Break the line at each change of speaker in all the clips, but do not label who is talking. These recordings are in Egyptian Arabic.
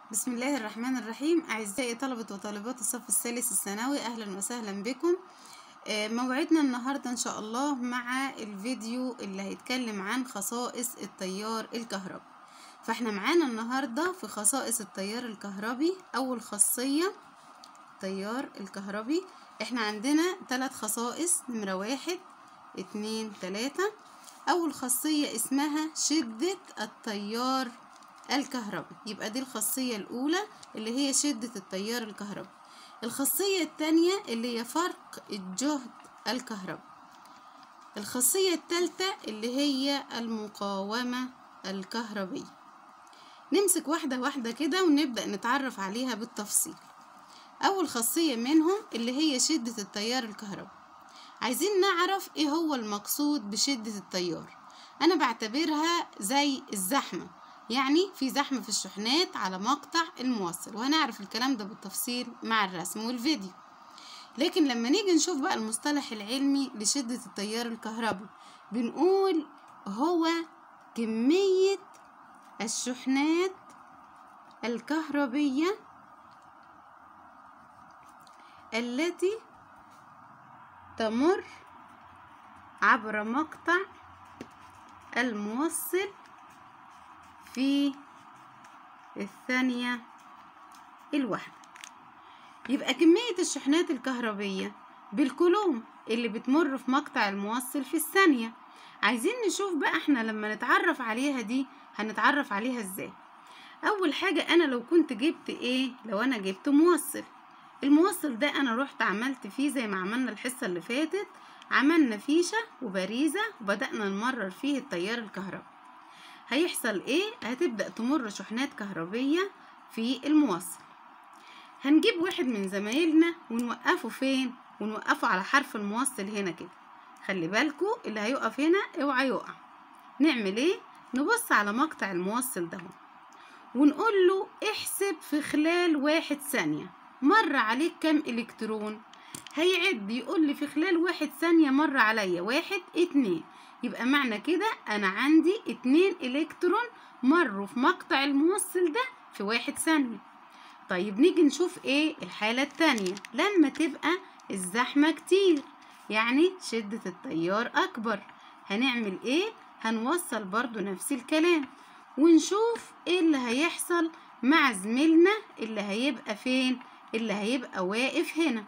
بسم الله الرحمن الرحيم أعزائي طلبة وطالبات الصف الثالث الثانوي أهلا وسهلا بكم آه، موعدنا النهاردة إن شاء الله مع الفيديو اللي هيتكلم عن خصائص التيار الكهربي فاحنا معانا النهاردة في خصائص التيار الكهربي أول خاصية التيار الكهربي احنا عندنا ثلاث خصائص نمرة واحد اتنين تلاتة أول خاصية اسمها شدة التيار الكهربي يبقى دي الخاصية الأولى اللي هي شدة التيار الكهربي الخاصية التانية اللي هي فرق الجهد الكهربي الخاصية التالتة اللي هي المقاومة الكهربية نمسك واحدة واحدة كده ونبدأ نتعرف عليها بالتفصيل أول خاصية منهم اللي هي شدة التيار الكهربي عايزين نعرف ايه هو المقصود بشدة التيار أنا بعتبرها زي الزحمة يعني في زحمة في الشحنات على مقطع الموصل وهنعرف الكلام ده بالتفصيل مع الرسم والفيديو لكن لما نيجي نشوف بقى المصطلح العلمي لشدة التيار الكهربي بنقول هو كمية الشحنات الكهربية التي تمر عبر مقطع الموصل في الثانية الواحدة يبقى كمية الشحنات الكهربية بالكولوم اللي بتمر في مقطع الموصل في الثانية عايزين نشوف بقى احنا لما نتعرف عليها دي هنتعرف عليها ازاي اول حاجة انا لو كنت جبت ايه لو انا جبت موصل الموصل ده انا رحت عملت فيه زي ما عملنا الحصة اللي فاتت عملنا فيشة وبريزة وبدأنا نمرر فيه التيار الكهربي هيحصل ايه هتبدأ تمر شحنات كهربية في الموصل هنجيب واحد من زمايلنا ونوقفه فين ونوقفه على حرف الموصل هنا كده خلي بالكوا اللي هيقف هنا اوعى يقع نعمل ايه نبص على مقطع الموصل ده ونقول له احسب في خلال واحد ثانية مر عليك كام الكترون هيعد يقول لي في خلال واحد ثانية مر عليا واحد اتنين يبقى معنى كده انا عندي اتنين الكترون مروا في مقطع الموصل ده في واحد ثانية طيب نيجي نشوف ايه الحالة التانية لما تبقى الزحمة كتير يعني شدة التيار اكبر هنعمل ايه هنوصل برضو نفس الكلام ونشوف ايه اللي هيحصل مع زميلنا اللي هيبقى فين اللي هيبقى واقف هنا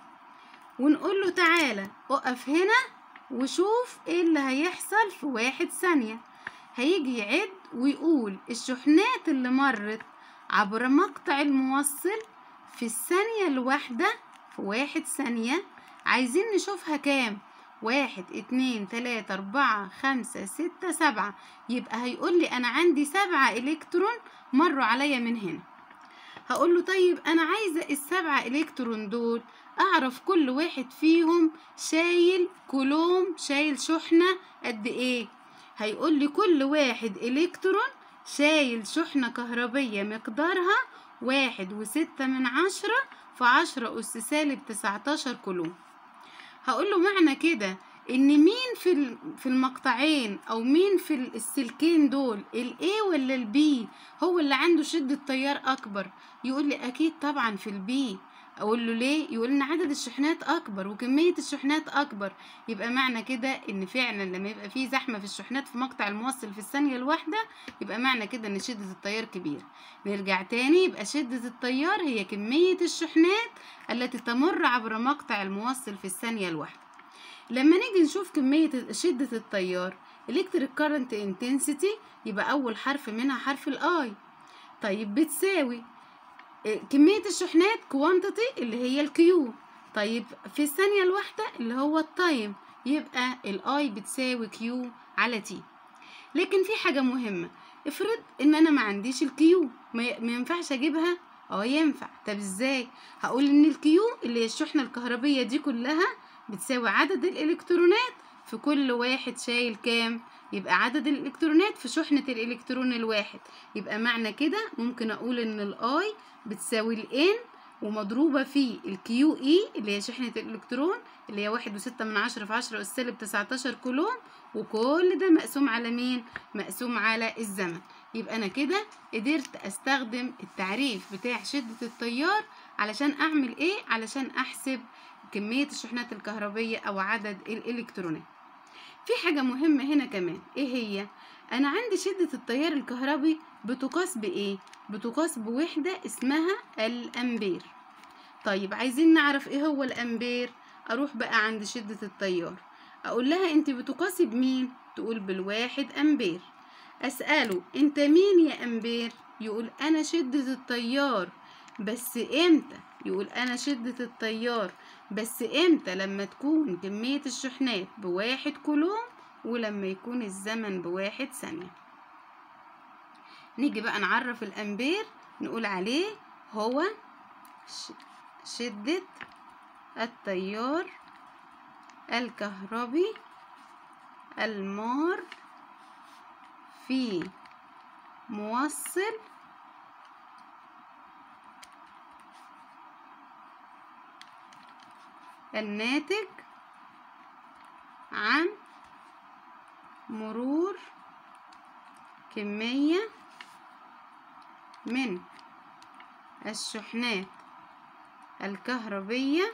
ونقول له تعالى اقف هنا وشوف ايه اللي هيحصل في واحد ثانية هيجي يعد ويقول الشحنات اللي مرت عبر مقطع الموصل في الثانية الواحدة في واحد ثانية عايزين نشوفها كام واحد اتنين تلاتة اربعة خمسة ستة سبعة يبقى هيقول لي انا عندي سبعة الكترون مروا عليا من هنا هقول له طيب انا عايزة السبعة الكترون دول اعرف كل واحد فيهم شايل كولوم شايل شحنة قد ايه هيقول لي كل واحد الكترون شايل شحنة كهربية مقدارها واحد وستة من عشرة في عشرة أس سالب تسعتاشر كولوم هقول له معنى كده ان مين في في المقطعين او مين في السلكين دول الاي ولا البي هو اللي عنده شدة تيار اكبر يقول لي اكيد طبعا في البي اقول له ليه يقول ان عدد الشحنات اكبر وكميه الشحنات اكبر يبقى معنى كده ان فعلا لما يبقى في زحمه في الشحنات في مقطع الموصل في الثانيه الواحده يبقى معنى كده ان شده التيار كبيره نرجع تاني يبقى شده التيار هي كميه الشحنات التي تمر عبر مقطع الموصل في الثانيه الواحده لما نيجي نشوف كميه شده التيار electric current intensity يبقى اول حرف منها حرف الاي طيب بتساوي كمية الشحنات كوانتيتي اللي هي الكيو طيب في الثانية الواحدة اللي هو التايم يبقى الاي بتساوي كيو على تي لكن في حاجة مهمة افرض ان انا ما عنديش الكيو ما ينفعش اجيبها اه ينفع طب ازاي هقول ان الكيو اللي هي الشحنة الكهربية دي كلها بتساوي عدد الالكترونات في كل واحد شايل كام يبقى عدد الالكترونات في شحنة الالكترون الواحد يبقى معنى كده ممكن اقول ان الاي بتساوي الان ومضروبة في الكيو اي اللي هي شحنة الالكترون اللي هي واحد وستة من عشرة في عشرة أس سالب تسعتاشر كولوم وكل ده مقسوم على مين؟ مقسوم على الزمن يبقى أنا كده قدرت أستخدم التعريف بتاع شدة التيار علشان أعمل إيه؟ علشان أحسب كمية الشحنات الكهربية أو عدد الإلكترونات في حاجة مهمة هنا كمان إيه هي؟ أنا عندي شدة التيار الكهربي بتقاس بإيه؟ بتقاس بوحدة اسمها الأمبير طيب عايزين نعرف إيه هو الأمبير؟ أروح بقى عند شدة التيار أقول لها أنت بتقاسي بمين؟ تقول بالواحد أمبير أسأله أنت مين يا أمبير؟ يقول أنا شدة التيار بس إمتى؟ يقول أنا شدة التيار بس إمتى لما تكون كمية الشحنات بواحد كولوم ولما يكون الزمن بواحد ثانية نيجي بقى نعرف الأمبير نقول عليه هو شدة التيار الكهربي المار في موصل الناتج عن مرور كمية من الشحنات الكهربية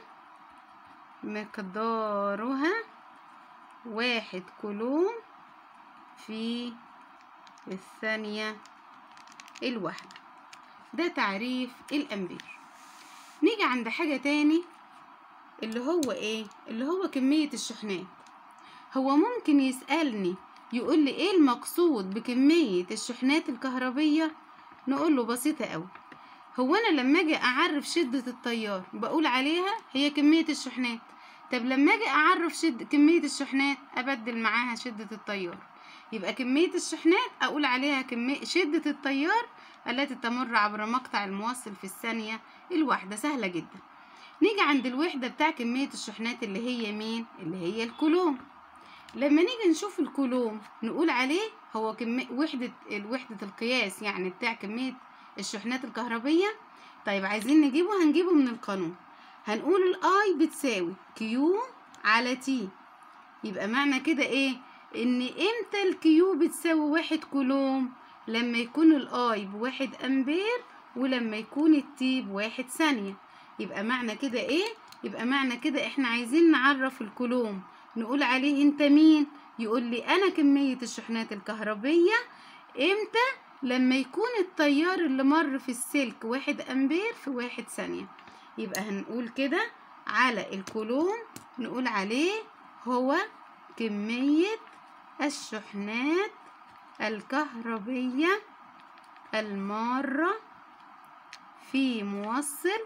مقدارها واحد كولوم في الثانية الواحدة ده تعريف الأمبير نيجي عند حاجة تاني اللي هو ايه اللي هو كمية الشحنات هو ممكن يسألني يقول لي ايه المقصود بكمية الشحنات الكهربية نقول له بسيطة قوي هو انا لما اجي اعرف شدة التيار بقول عليها هي كمية الشحنات طب لما اجي اعرف شد كمية الشحنات ابدل معاها شدة التيار يبقى كمية الشحنات اقول عليها كمية شدة التيار التي تمر عبر مقطع الموصل في الثانية الواحدة سهلة جدا نيجي عند الوحدة بتاع كمية الشحنات اللي هي مين اللي هي الكولوم لما نيجي نشوف الكولوم نقول عليه هو كمية وحدة وحدة القياس يعني بتاع كمية الشحنات الكهربية طيب عايزين نجيبه هنجيبه من القانون هنقول الاي بتساوي كيو على تي يبقى معنى كده ايه ان امتى الكيو بتساوي واحد كولوم لما يكون الاي بواحد امبير ولما يكون التي بواحد ثانية يبقى معنى كده ايه يبقى معنى كده احنا عايزين نعرف الكولوم نقول عليه انت مين يقول لي انا كمية الشحنات الكهربية امتى لما يكون التيار اللي مر في السلك واحد امبير في واحد ثانية يبقى هنقول كده على الكولوم نقول عليه هو كمية الشحنات الكهربية المارة في موصل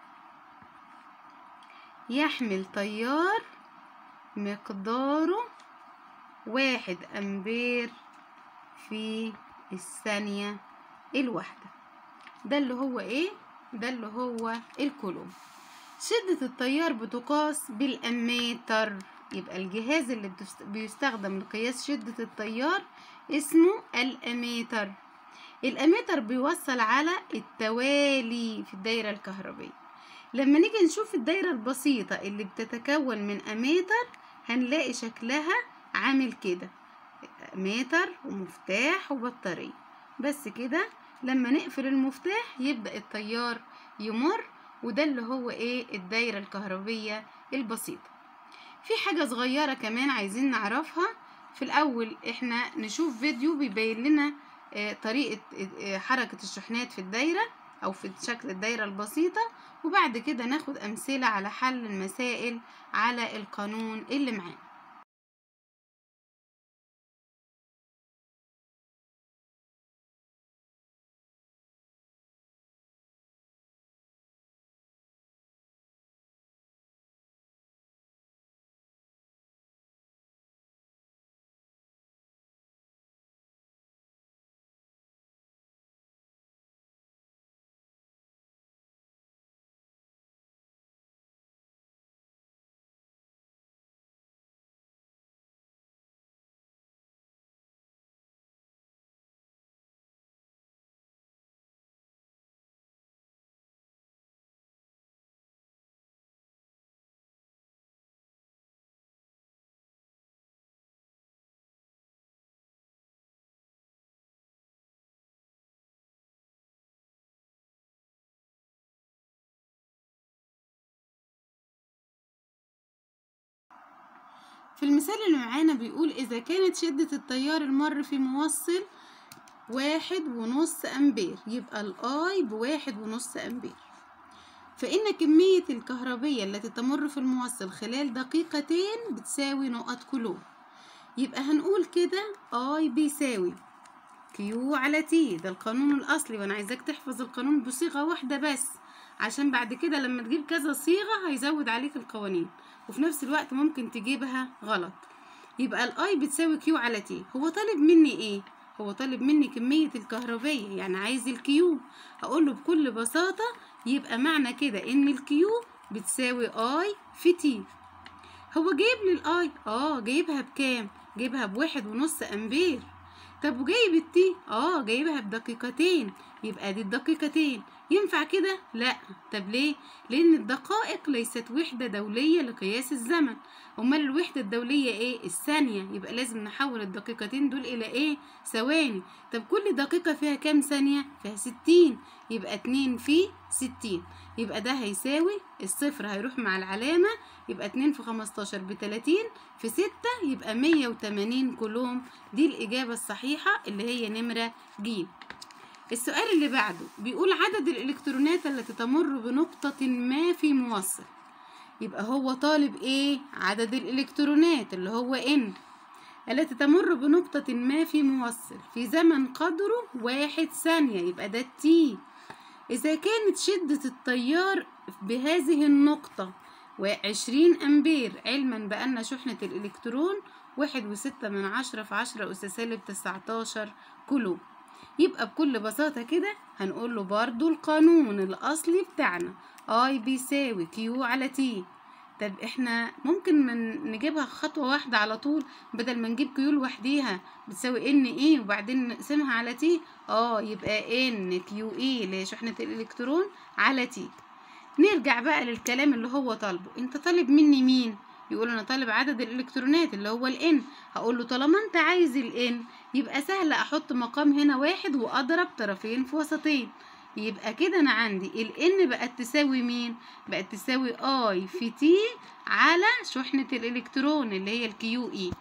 يحمل تيار مقداره واحد أمبير في الثانية الواحدة ده اللي هو ايه ده اللي هو الكولوم شدة التيار بتقاس بالأميتر يبقى الجهاز اللي بيستخدم لقياس شدة التيار اسمه الأميتر الأميتر بيوصل على التوالي في الدايرة الكهربية لما نيجي نشوف الدايرة البسيطة اللي بتتكون من أميتر هنلاقي شكلها عامل كده متر ومفتاح وبطارية بس كده لما نقفل المفتاح يبدأ التيار يمر وده اللي هو ايه الدايرة الكهربية البسيطة في حاجة صغيرة كمان عايزين نعرفها في الأول احنا نشوف فيديو بيبين لنا اه طريقة اه حركة الشحنات في الدايرة أو في شكل الدايرة البسيطة وبعد كده ناخد أمثلة على حل المسائل على القانون اللي معانا في المثال اللي معانا بيقول إذا كانت شدة التيار المر في موصل واحد ونص أمبير يبقى الآي بواحد ونص أمبير فإن كمية الكهربية التي تمر في الموصل خلال دقيقتين بتساوي نقط كولوم يبقى هنقول كده I بيساوي كيو على تي ده القانون الأصلي وأنا عايزاك تحفظ القانون بصيغة واحدة بس عشان بعد كده لما تجيب كذا صيغة هيزود عليك القوانين وفي نفس الوقت ممكن تجيبها غلط يبقى الاي بتساوي كيو على تي هو طالب مني ايه هو طالب مني كمية الكهربية يعني عايز الكيو هقوله بكل بساطة يبقى معنى كده ان الكيو بتساوي اي في تي هو جايب لي الاي اه جايبها بكام جايبها بواحد ونص امبير طب وجايب التي اه جايبها بدقيقتين يبقى دي الدقيقتين ينفع كده لا طب ليه لان الدقائق ليست وحده دوليه لقياس الزمن امال الوحده الدوليه ايه الثانيه يبقى لازم نحول الدقيقتين دول الى ايه ثواني طب كل دقيقه فيها كام ثانيه فيها ستين يبقى اتنين في ستين يبقى ده هيساوي الصفر هيروح مع العلامه يبقى اتنين في خمستاشر بتلاتين في ستة يبقى مية وتمانين كولوم دي الإجابة الصحيحة اللي هي نمرة ج السؤال اللي بعده بيقول عدد الإلكترونات التي تمر بنقطة ما في موصل يبقى هو طالب إيه؟ عدد الإلكترونات اللي هو N التي تمر بنقطة ما في موصل في زمن قدره واحد ثانية يبقى ده T إذا كانت شدة التيار بهذه النقطة وعشرين أمبير علما بأن شحنة الإلكترون واحد وستة من عشرة في عشرة أس سالب تسعتاشر كولوم يبقى بكل بساطة كده هنقول له برضو القانون الأصلي بتاعنا I بيساوي Q على T طب احنا ممكن من نجيبها خطوة واحدة على طول بدل ما نجيب كيو لوحديها بتساوي ان ايه وبعدين نقسمها على تي اه يبقى ان كيو اي اللي هي شحنة الالكترون على تي نرجع بقى للكلام اللي هو طالبه انت طالب مني مين يقول انا طالب عدد الالكترونات اللي هو الان هقول له طالما انت عايز الان يبقى سهل احط مقام هنا واحد واضرب طرفين في وسطين يبقى كده انا عندي الان بقت تساوي مين بقت تساوي اي في تي على شحنة الالكترون اللي هي الكيو اي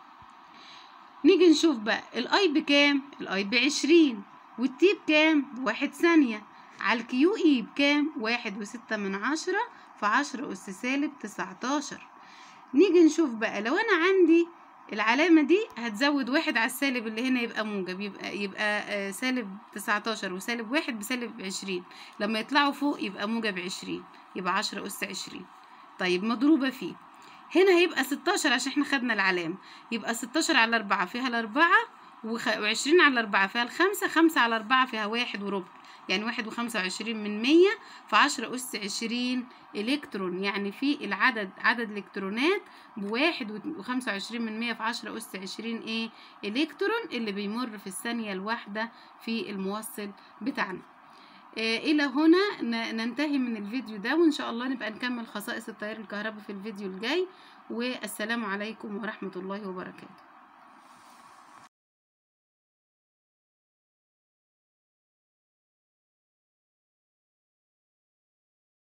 نيجي نشوف بقى الاي بكام الاي بعشرين والتي بكام بواحد ثانية على الكيو اي بكام واحد وستة من عشرة في عشرة أس سالب تسعتاشر نيجي نشوف بقى لو أنا عندي العلامة دي هتزود واحد على السالب اللي هنا يبقى موجب يبقى يبقى سالب تسعتاشر وسالب واحد بسالب عشرين لما يطلعوا فوق يبقى موجب عشرين يبقى عشرة أس عشرين طيب مضروبة فيه هنا هيبقى ستاشر عشان احنا خدنا العلامة يبقى ستاشر على أربعة فيها الأربعة وعشرين على أربعة فيها الخمسة خمسة على أربعة فيها واحد وربع يعني واحد وخمسة وعشرين من مية في عشرة أس عشرين إلكترون يعني في العدد عدد الإلكترونات بواحد وخمسة وعشرين من مية في عشرة أس عشرين إيه إلكترون اللي بيمر في الثانية الواحدة في الموصل بتاعنا آه إلى هنا ننتهي من الفيديو ده وإن شاء الله نبقى نكمل خصائص التيار الكهربي في الفيديو الجاي والسلام عليكم ورحمة الله وبركاته